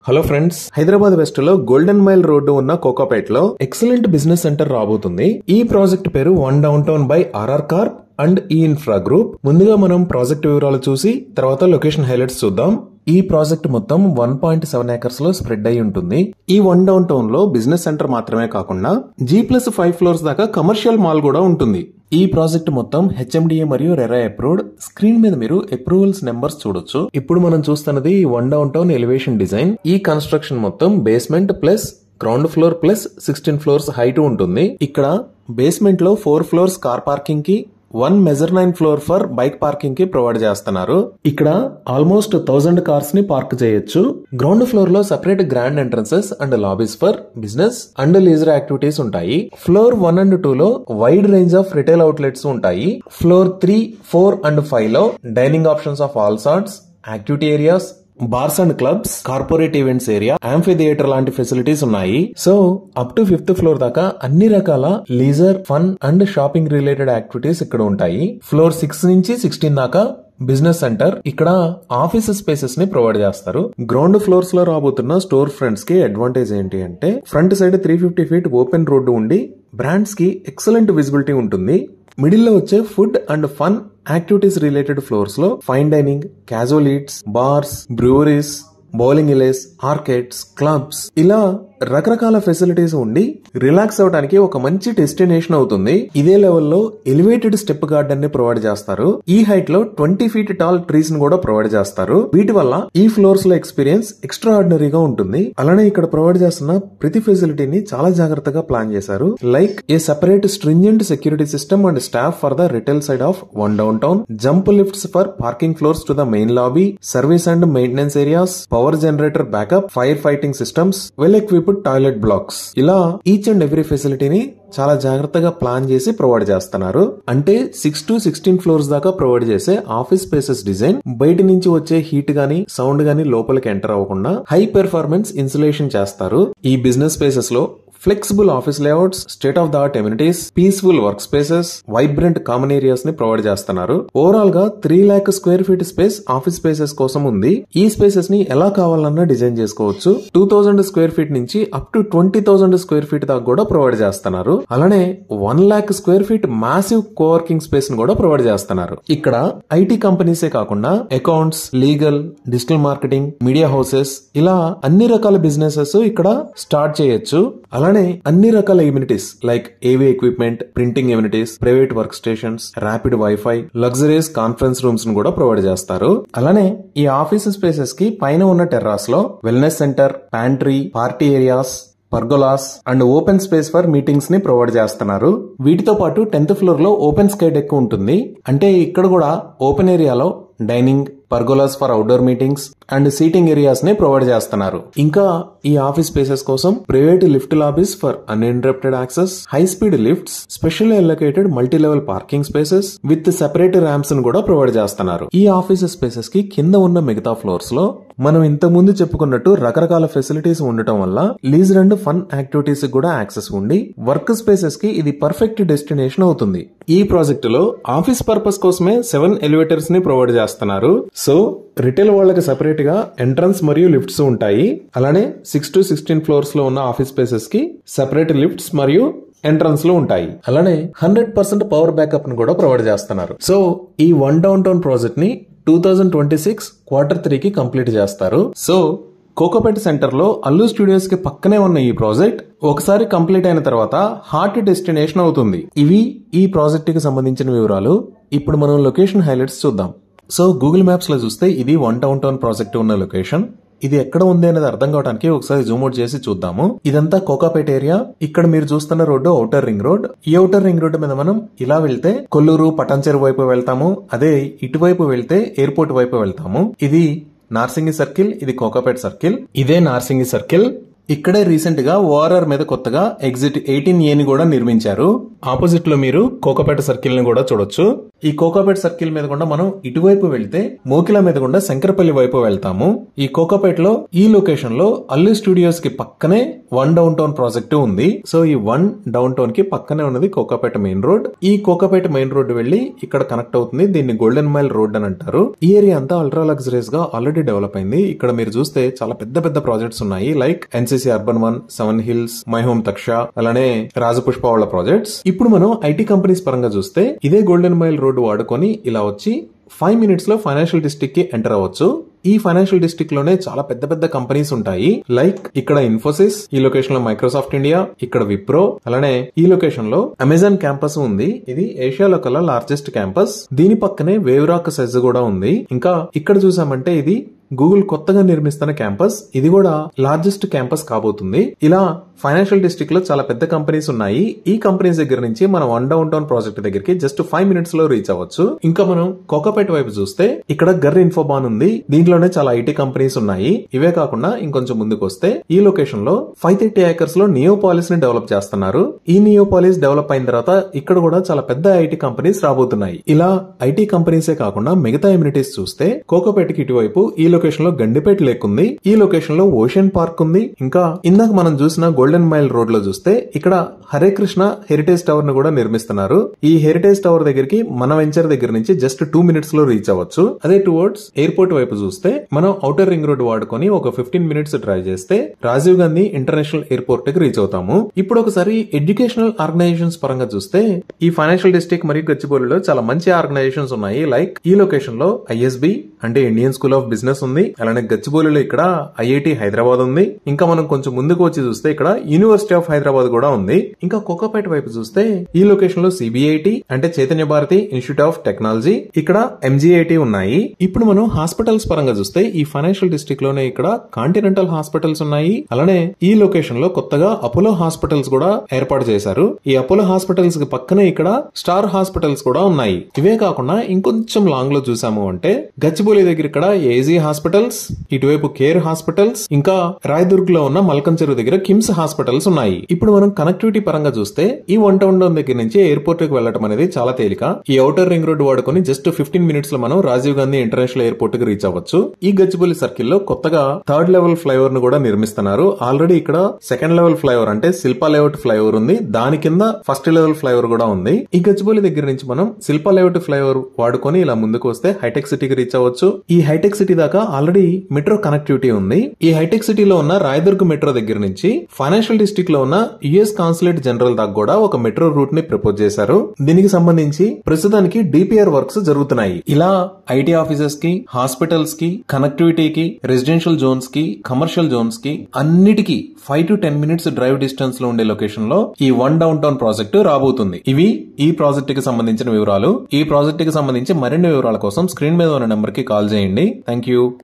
hello friends Hyderabad west లో golden mile road ఉన్న కోకాపేట్ లో ఎక్సలెంట్ బిజినెస్ సెంటర్ రాబోతుంది ఈ ప్రాజెక్ట్ పేరు one downtown by RR corp and ఈ ఇన్ఫ్రా గ్రూప్ ముందుగా మనం ప్రాజెక్ట్ వివరాలు చూసి తర్వాత లొకేషన్ హైలైట్స్ చూద్దాం ఈ ప్రాజెక్ట్ మొత్తం వన్ పాయింట్ సెవెన్ ఏకర్స్ లో స్ప్రెడ్ అయి ఉంటుంది ఈ వన్ డౌన్ టౌన్ లో బిజినెస్ సెంటర్ మాత్రమే కాకుండా జీ ప్లస్ ఫైవ్ ఫ్లోర్స్ దాకా కమర్షియల్ మాల్ కూడా ఉంటుంది ఈ ప్రాజెక్ట్ మొత్తం హెచ్ఎండిఏ మరియు రెరా అప్రూవ్డ్ స్క్రీన్ మీద మీరు అప్రూవల్స్ నెంబర్స్ చూడొచ్చు ఇప్పుడు మనం చూస్తున్నది one downtown elevation design ఈ కన్స్ట్రక్షన్ మొత్తం basement plus ground floor plus sixteen floors height ఉంటుంది ఇక్కడ బేస్మెంట్ లో ఫోర్ ఫ్లోర్స్ కార్ పార్కింగ్ కి one major nine floor for bike parking కి ప్రొవైడ్ చేస్తున్నారు ఇక్కడ ఆల్మోస్ట్ థౌసండ్ కార్స్ ని పార్క్ చేయొచ్చు గ్రౌండ్ ఫ్లోర్ లో separate grand entrances and lobbies for business and leisure activities ఉంటాయి ఫ్లోర్ వన్ అండ్ టూ లో wide range of retail outlets ఉంటాయి floor three four and five లో dining options of all sorts activity areas bars and clubs corporate events area amphitheatre లాంటి facilities ఉన్నాయి so up to fifth floor దాకా అన్ని రకాల leisure fun and shopping related activities ఇక్కడ ఉంటాయి floor six నుంచి sixteen దాకా బిజినెస్ సెంటర్ ఇక్కడ ఆఫీస్ స్పేసెస్ ని ప్రొవైడ్ చేస్తారు గ్రౌండ్ ఫ్లోర్స్ లో రాబోతున్న స్టోర్ ఫ్రంట్స్ కి అడ్వాంటేజ్ ఏంటి అంటే front side three fifty feet open road ఉండి బ్రాండ్స్ కి ఎక్సలెంట్ విజిబిలిటీ ఉంటుంది మిడిల్ లో వచ్చే food and fun activities related floors లో fine dining casual eats bars breweries bowling alleys arcades clubs ఇలా రకరకాల ఫెసిలిటీస్ ఉండి రిలాక్స్ అవడానికి ఒక మంచి డెస్టినేషన్ అవుతుంది ఇదే లెవెల్లో ఎలివేటెడ్ స్టెప్ గార్డెన్ ని ప్రొవైడ్ చేస్తారు ఈ హైట్ లో ట్వంటీ ఫీట్ టాల్ ట్రీస్ ని కూడా ప్రొవైడ్ చేస్తారు వీటి వల్ల ఈ ఫ్లోర్స్ లో ఎక్స్పీరియన్స్ ఎక్స్ట్రా ఆర్డినరీగా ఉంటుంది అలానే ఇక్కడ ప్రొవైడ్ చేస్తున్న ప్రతి ఫెసిలిటీని చాలా జాగ్రత్తగా ప్లాన్ చేశారు like a separate stringent security system and staff for the retail side of one downtown jump lifts for parking floors to the main lobby service and maintenance areas power generator backup fire fighting systems well equipped toilet blocks ఇలా each and every ఫెసిలిటీని చాలా జాగ్రత్తగా plan చేసి provide చేస్తున్నారు అంటే six to sixteen floors దాకా provide చేసే office spaces design బయట నుంచి వచ్చే హీట్ గానీ సౌండ్ గానీ లోపలికి ఎంటర్ అవ్వకుండా హై పెర్ఫార్మెన్స్ ఇన్సులేషన్ చేస్తారు ఈ బిజినెస్ స్పేసెస్ లో flexible office layouts state of the art amenities peaceful work spaces vibrant common areas ని ప్రొవైడ్ చేస్తున్నారు ఓవరాల్ గా three lakh square feet space office spaces కోసం ఉంది ఈ స్పేసెస్ ని ఎలా కావాలన్నా డిజైన్ చేసుకోవచ్చు టూ థౌసండ్ స్క్వేర్ ఫీట్ నుంచి up to twenty thousand square feet దాకా కూడా ప్రొవైడ్ చేస్తున్నారు అలానే one lakh square feet massive coworking space ని కూడా ప్రొవైడ్ చేస్తున్నారు ఇక్కడ ఐటీ కంపెనీసే కాకుండా accounts legal digital marketing media houses ఇలా అన్ని రకాల బిజినెసెస్ ఇక్కడ స్టార్ట్ చేయొచ్చు అలానే అన్ని రకాల amenities like AV equipment printing amenities private work stations rapid wifi luxuries conference rooms ను కూడా ప్రొవైడ్ చేస్తారు అలానే ఈ ఆఫీస్ స్పేసెస్ కి పైన ఉన్న టెర్రాస్ లో wellness centre pantry party areas pergolas and open space for meetings ని ప్రొవైడ్ చేస్తున్నారు వీటితో పాటు టెన్త్ ఫ్లోర్ లో ఓపెన్ స్కై డెక్ ఉంటుంది అంటే ఇక్కడ కూడా ఓపెన్ ఏరియాలో dining pergolas for outdoor meetings and seating areas ని ప్రొవైడ్ చేస్తున్నారు ఇంకా ఈ ఆఫీస్ స్పేసెస్ కోసం private lift lobbies for uninterrupted access high speed lifts special allocated multi level parking spaces with separate ramps ను కూడా ప్రొవైడ్ చేస్తున్నారు ఈ ఆఫీస్ స్పేసెస్ కి కింద ఉన్న మిగతా ఫ్లోర్స్ లో మనం ఇంతకు ముందు చెప్పుకున్నట్టు రకరకాల ఫెసిలిటీస్ ఉండటం వల్ల లీజర్ అండ్ ఫన్ యాక్టివిటీస్ కూడా యాక్సెస్ ఉండి వర్క్ స్పేసెస్ కి ఇది పర్ఫెక్ట్ డెస్టినేషన్ అవుతుంది ఈ ప్రాజెక్ట్ లో ఆఫీస్ పర్పస్ కోసమే సెవెన్ ఎలివేటర్స్ ని ప్రొవైడ్ చేస్తున్నారు సో రిటైల్ వాళ్ళకి సెపరేట్ గా ఎంట్రన్స్ మరియు లిఫ్ట్స్ ఉంటాయి అలానే సిక్స్ టు సిక్స్టీన్ ఫ్లోర్స్ లో ఉన్న ఆఫీస్ స్పేసెస్ కి సెపరేట్ లిఫ్ట్స్ మరియు ఎంట్రన్స్ లో ఉంటాయి అలానే హండ్రెడ్ పర్సెంట్ పవర్ బ్యాకప్ ను కూడా ప్రొవైడ్ చేస్తున్నారు సో ఈ వన్ డౌన్ టౌన్ ప్రాజెక్ట్ ని two thousand twenty six quarter three కి కంప్లీట్ చేస్తారు సో కోకోపేట సెంటర్ లో అల్లు స్టూడియోస్ కి పక్కనే ఉన్న ఈ ప్రాజెక్ట్ ఒకసారి కంప్లీట్ అయిన తర్వాత హార్ట్ డెస్టినేషన్ అవుతుంది ఇవి ఈ ప్రాజెక్ట్ కి సంబంధించిన వివరాలు ఇప్పుడు మనం లొకేషన్ హైలైట్స్ చూద్దాం సో గూగుల్ మ్యాప్స్ లో చూస్తే ఇది వన్ టౌన్ టౌన్ ప్రాజెక్ట్ ఉన్న లొకేషన్ ఇది ఎక్కడ ఉంది అనేది అర్థం కావడానికి ఒకసారి జూమ్ అవుట్ చేసి చూద్దాము ఇదంతా కోకాపేట ఏరియా ఇక్కడ మీరు చూస్తున్న రోడ్డు ఔటర్ రింగ్ రోడ్ ఈ ఔటర్ రింగ్ రోడ్ మీద మనం ఇలా వెళ్తే కొల్లూరు పటాన్చెరు వైపు వెళ్తాము అదే ఇటువైపు వెళ్తే ఎయిర్పోర్ట్ వైపు వెళ్తాము ఇది నార్సింగి సర్కిల్ ఇది కోకాపేట సర్కిల్ ఇదే నార్సింగి సర్కిల్ ఇక్కడే రీసెంట్ గా ఓఆర్ఆర్ మీద కొత్తగా ఎగ్జిట్ ఎయిటీన్ ఏ ని కూడా నిర్మించారు ఆపోజిట్ లో మీరు కోకపేట సర్కిల్ ని కూడా చూడొచ్చు ఈ కోకాపేట సర్కిల్ మీద గుండా మనం ఇటువైపు వెళ్తే మోకిల మీద గుండా శంకరపల్లి వైపు వెళ్తాము ఈ కోకాపేటలో ఈ లొకేషన్ లో అల్లు స్టూడియోస్ కి పక్కనే వన్ డౌన్ టౌన్ ప్రాజెక్ట్ ఉంది సో ఈ వన్ డౌన్ టౌన్ కి పక్కనే ఉన్నది కోకాపేట మెయిన్ రోడ్ ఈ కోకాపేట మెయిన్ రోడ్ వెళ్లి ఇక్కడ కనెక్ట్ అవుతుంది దీన్ని గోల్డెన్ మైల్ రోడ్ అని అంటారు ఈ ఏరియా అంతా అల్ట్రా లగ్జరీస్ గా ఆల్రెడీ డెవలప్ అయింది ఇక్కడ మీరు చూస్తే చాలా పెద్ద పెద్ద ప్రాజెక్ట్స్ ఉన్నాయి like NCC urban one seven hills my home Taksha అలానే రాజపుష్ప వాళ్ళ ప్రాజెక్ట్స్ ఇప్పుడు మనం ఐటీ కంపెనీస్ పరంగా చూస్తే ఇదే గోల్డెన్ మైల్ రోడ్ వాడుకొని ఇలా వచ్చి ఫైవ్ మినిట్స్ లో ఫైనాన్షియల్ డిస్ట్రిక్ట్ కి ఎంటర్ అవ్వచ్చు ఈ ఫైనాన్షియల్ డిస్ట్రిక్ట్ లోనే చాలా పెద్ద పెద్ద కంపెనీస్ ఉంటాయి లైక్ ఇక్కడ ఇన్ఫోసిస్ ఈ లొకేషన్ లో మైక్రోసాఫ్ట్ ఇండియా ఇక్కడ విప్రో అలానే ఈ లొకేషన్ లో అమెజాన్ క్యాంపస్ ఉంది ఇది ఏషియాలో కల్లా లార్జెస్ట్ క్యాంపస్ దీని పక్కనే వేవ్రాక్ సెజ్ కూడా ఉంది ఇంకా ఇక్కడ చూసామంటే ఇది గూగుల్ కొత్తగా నిర్మిస్తున్న క్యాంపస్ ఇది కూడా లార్జెస్ట్ క్యాంపస్ కాబోతుంది ఇలా ఫైనాన్షియల్ డిస్ట్రిక్ట్ లో చాలా పెద్ద కంపెనీస్ ఉన్నాయి ఈ కంపెనీస్ దగ్గర నుంచి మనం వన్ డౌన్ టౌన్ ప్రాజెక్ట్ దగ్గరికి జస్ట్ ఫైవ్ మినిట్స్ లో రీచ్ అవ్వచ్చు ఇంకా మనం కోకాపేట వైపు చూస్తే ఇక్కడ గర్ ఇన్ఫోబాన్ ఉంది దీంట్లోనే చాలా ఐటీ కంపెనీస్ ఉన్నాయి ఇవే కాకుండా ఇంకొంచెం ముందుకు వస్తే ఈ లొకేషన్ లో ఫైవ్ థర్టీ ఏకర్స్ లో నియోపాలిస్ ని డెవలప్ చేస్తున్నారు ఈ నియోపాలిస్ డెవలప్ అయిన తర్వాత ఇక్కడ కూడా చాలా పెద్ద ఐటీ కంపెనీస్ రాబోతున్నాయి ఇలా ఐటీ కంపెనీసే కాకుండా మిగతా ఎమ్యూనిటీస్ చూస్తే కోకోపేటకి ఇటువైపు ఈ లొకేషన్ లో గండిపేట లేక్ ఉంది ఈ లొకేషన్ లో ఓషన్ పార్క్ ఉంది ఇంకా ఇందాక మనం చూసిన గోల్డెన్ మైల్ రోడ్ లో చూస్తే ఇక్కడ హరే కృష్ణ హెరిటేజ్ టవర్ ను కూడా నిర్మిస్తున్నారు ఈ హెరిటేజ్ టవర్ దగ్గరికి మన వెంచర్ దగ్గర నుంచి జస్ట్ టూ మినిట్స్ లో రీచ్ అవ్వచ్చు అదే టువర్డ్స్ ఎయిర్పోర్ట్ వైపు చూస్తే మనం అవుటర్ రింగ్ రోడ్ వాడుకొని ఒక ఫిఫ్టీన్ మినిట్స్ డ్రైవ్ చేస్తే రాజీవ్ గాంధీ ఇంటర్నేషనల్ ఎయిర్పోర్ట్ కి రీచ్ అవుతాము ఇప్పుడు ఒకసారి ఎడ్యుకేషనల్ ఆర్గనైజేషన్స్ పరంగా చూస్తే ఈ ఫైనాన్షియల్ డిస్ట్రిక్ట్ మరియు గచ్చిబౌలిలో చాలా మంచి ఆర్గనైజేషన్స్ ఉన్నాయి లైక్ ఈ లొకేషన్ లో ఐఎస్బి అంటే ఇండియన్ స్కూల్ ఆఫ్ బిజినెస్ ఉంది అలానే గచ్చిబౌలిలో ఇక్కడ ఐఐటి హైదరాబాద్ ఉంది ఇంకా మనం కొంచెం ముందుకు వచ్చి చూస్తే ఇక్కడ యూనివర్సిటీ ఆఫ్ హైదరాబాద్ కూడా ఉంది ఇంకా కోకాపేట వైపు చూస్తే ఈ లొకేషన్ లో సిబిఐటి అంటే Chaitanya Bharathi institute of technology ఇక్కడ ఎంజిఐటి ఉన్నాయి ఇప్పుడు మనం హాస్పిటల్స్ పరంగా చూస్తే ఈ ఫైనాన్షియల్ డిస్ట్రిక్ట్ లోనే ఇక్కడ కాంటినెంటల్ హాస్పిటల్స్ ఉన్నాయి అలానే ఈ లొకేషన్ లో కొత్తగా అపోలో హాస్పిటల్స్ కూడా ఏర్పాటు చేశారు ఈ అపోలో హాస్పిటల్స్ కి పక్కనే ఇక్కడ స్టార్ హాస్పిటల్స్ కూడా ఉన్నాయి ఇవే కాకుండా ఇంకొంచెం లాంగ్ లో చూసాము అంటే గచ్చిబౌలి దగ్గర ఇక్కడ ఏజీ హాస్పిటల్స్ ఇటువైపు కేర్ హాస్పిటల్స్ ఇంకా రాయదుర్గ్ లో ఉన్న మల్కం చెరువు దగ్గర కిమ్స్ హాస్పిటల్స్ ఉన్నాయి ఇప్పుడు మనం కనెక్టివిటీ పరంగా చూస్తే ఈ వన్ టౌన్ డౌన్ దగ్గర నుంచి ఎయిర్పోర్ట్ కి వెళ్ళడం అనేది చాలా తేలిక ఈ అవుటర్ రింగ్ రోడ్ వాడుకొని జస్ట్ ఫిఫ్టీన్ మినిట్స్ లో మనం రాజీవ్ గాంధీ ఇంటర్నేషనల్ ఎయిర్పోర్ట్ కి రీచ్ అవ్వచ్చు ఈ గచ్చిబౌలి సర్కిల్ లో కొత్తగా థర్డ్ లెవెల్ ఫ్లైఓవర్ ను కూడా నిర్మిస్తున్నారు ఆల్రెడీ ఇక్కడ సెకండ్ లెవెల్ ఫ్లైఓవర్ అంటే శిల్పా లేఅవుట్ ఫ్లైఓవర్ ఉంది దాని కింద ఫస్ట్ లెవెల్ ఫ్లైఓవర్ కూడా ఉంది ఈ గచ్చిబౌలి దగ్గర నుంచి మనం శిల్పా లేఅవుట్ ఫ్లైఓవర్ వాడుకొని ఇలా ముందుకు వస్తే హైటెక్ సిటీకి రీచ్ అవ్వచ్చు ఈ హైటెక్ సిటీ దాకా ఆల్రెడీ మెట్రో కనెక్టివిటీ ఉంది ఈ హైటెక్ సిటీలో ఉన్న రాయదుర్గ్ మెట్రో దగ్గర నుంచి ఫైనాన్షియల్ డిస్ట్రిక్ట్ లో ఉన్న యుఎస్ కాన్సులేట్ జనరల్ దాకా కూడా ఒక మెట్రో రూట్ ని ప్రపోజ్ చేశారు దీనికి సంబంధించి ప్రస్తుతానికి డిపిఆర్ వర్క్స్ జరుగుతున్నాయి ఇలా ఐటీ ఆఫీసెస్ కి హాస్పిటల్స్ కి కనెక్టివిటీకి రెసిడెన్షియల్ జోన్స్ కి కమర్షియల్ జోన్స్ కి అన్నిటికీ five to ten minutes drive distance లో ఉండే లొకేషన్ లో ఈ వన్ డౌన్ టౌన్ ప్రాజెక్ట్ రాబోతుంది ఇవి ఈ ప్రాజెక్ట్ కి సంబంధించిన వివరాలు ఈ ప్రాజెక్ట్ కి సంబంధించి మరిన్ని వివరాల కోసం స్క్రీన్ మీద ఉన్న నెంబర్ కి కాల్ చేయండి థ్యాంక్ యూ